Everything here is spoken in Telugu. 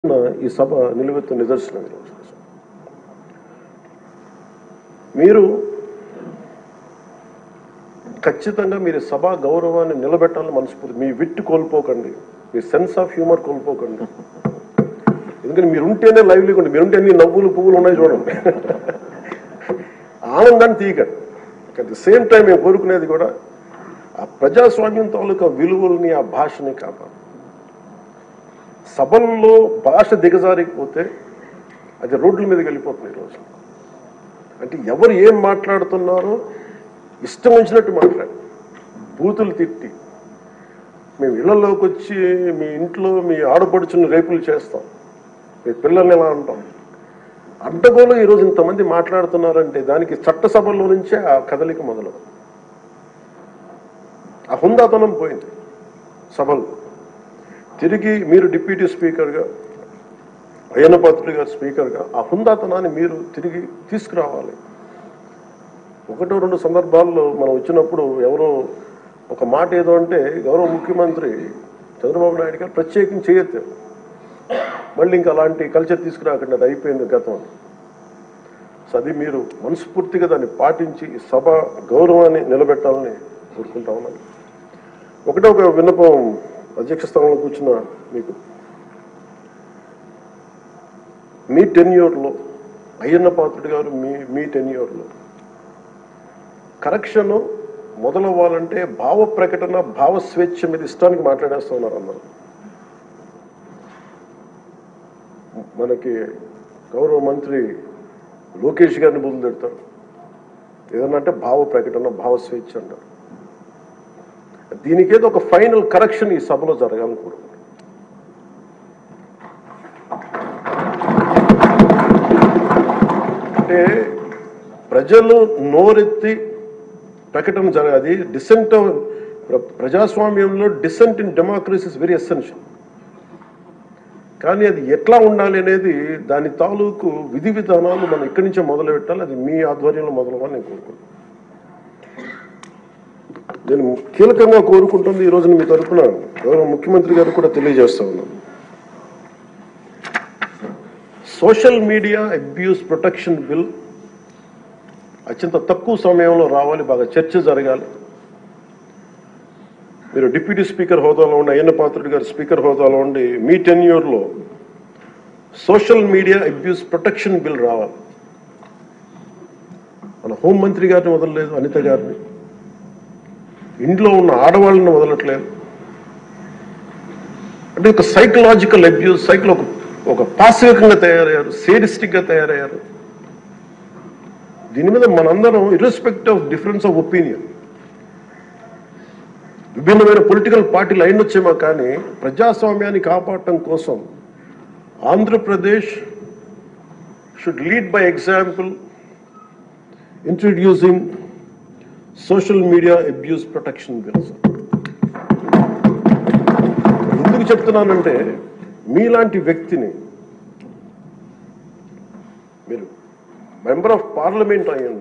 ఈ సభ నిలువెత్తు నిదర్శనం ఈరోజు మీరు ఖచ్చితంగా మీరు ఈ సభ గౌరవాన్ని నిలబెట్టాలని మనస్ఫూర్తి మీ విట్టు కోల్పోకండి మీ సెన్స్ ఆఫ్ హ్యూమర్ కోల్పోకండి ఎందుకంటే మీరు ఉంటేనే లైవ్లీగా ఉండి మీరు ఉంటే అన్ని నవ్వులు పువ్వులు ఉన్నాయి చూడండి ఆనందాన్ని తీయకండి అట్ ది సేమ్ టైం మేము కోరుకునేది కూడా ఆ ప్రజాస్వామ్యం తాలూకా విలువల్ని ఆ భాషని కాపాడు సభల్లో భాష దిగజారిపోతే అది రోడ్ల మీదకి వెళ్ళిపోతుంది ఈరోజు అంటే ఎవరు ఏం మాట్లాడుతున్నారో ఇష్టం వచ్చినట్టు మాట్లాడు బూతులు తిట్టి మేము ఇళ్లలోకి వచ్చి మీ ఇంట్లో మీ ఆడపడుచుని రేపులు చేస్తాం మీ పిల్లల్ని ఎలా అంటాం అడ్డగోలు ఈరోజు ఇంతమంది మాట్లాడుతున్నారంటే దానికి చట్టసభల్లో నుంచే ఆ కదలిక మొదలు ఆ హుందాతనం పోయింది సభలు తిరిగి మీరు డిప్యూటీ స్పీకర్గా అయ్యన్నపాత్రుడు గారు స్పీకర్గా ఆ హుందాతనాన్ని మీరు తిరిగి తీసుకురావాలి ఒకటో రెండు సందర్భాల్లో మనం వచ్చినప్పుడు ఎవరో ఒక మాట ఏదో అంటే గౌరవ ముఖ్యమంత్రి చంద్రబాబు నాయుడు గారు ప్రత్యేకించి చేయొద్దు మళ్ళీ ఇంకా అలాంటి కల్చర్ తీసుకురాకండి అది అయిపోయింది గతం సో అది మీరు మనస్ఫూర్తిగా దాన్ని పాటించి ఈ సభ గౌరవాన్ని నిలబెట్టాలని కోరుకుంటా ఉన్నాను ఒకటే ఒక విన్నపం అధ్యక్ష స్థానంలో కూర్చున్న మీకు మీ టెన్యూర్లో అయ్యన్న పాత్రుడు గారు మీ మీ టెన్యూర్లో కరెక్షన్ మొదలవ్వాలంటే భావ ప్రకటన భావ స్వేచ్ఛ మీద ఇష్టానికి మాట్లాడేస్తూ ఉన్నారు అందరూ మనకి గౌరవ మంత్రి లోకేష్ గారిని బుద్ధి తిడతారు ఏదన్నా అంటే భావ ప్రకటన భావ స్వేచ్ఛ అంటారు దీనికేదో ఒక ఫైనల్ కరెక్షన్ ఈ సభలో జరగాలని కోరుకుంటున్నాను అంటే ప్రజలు నోరెత్తి ప్రకటన జరగాలి డిసెంట్ ప్రజాస్వామ్యంలో dissent in democracy is very essential కానీ అది ఎట్లా ఉండాలి అనేది దాని తాలూకు విధి విధానాలు మనం ఇక్కడి నుంచే మొదలు పెట్టాలి అది మీ ఆధ్వర్యంలో మొదలవ్వాలని నేను కోరుకుంటున్నాను నేను కీలకంగా కోరుకుంటుంది ఈ రోజున మీ తరఫున గౌరవ ముఖ్యమంత్రి గారు కూడా తెలియజేస్తా ఉన్నాను social media abuse protection bill అత్యంత తక్కువ సమయంలో రావాలి బాగా చర్చ జరగాలి మీరు డిప్యూటీ స్పీకర్ హోదాలో ఉండి అయ్యన్న పాత్రుడు గారు స్పీకర్ హోదాలో ఉండి మీ టెన్యూర్లో social media abuse protection bill రావాలి మన హోంమంత్రి గారిని వదలలేదు అనిత గారిని ఇంట్లో ఉన్న ఆడవాళ్ళని వదలట్లేదు అంటే ఒక సైకలాజికల్ అబ్యూస్ సైకిల్ ఒక ఒక పాశవికంగా తయారయ్యారు సేడిస్టిక్ గా తయారయ్యారు దీని మీద మనందరం irrespective of difference of opinion విభిన్నమైన పొలిటికల్ పార్టీలు అయినొచ్చేమో కానీ ప్రజాస్వామ్యాన్ని కాపాడటం కోసం Andhra Pradesh should lead by example introducing social media abuse protection bills ఎందుకు చెప్తున్నానంటే మీలాంటి వ్యక్తిని మీరు మెంబర్ ఆఫ్ పార్లమెంట్ అయ్యండి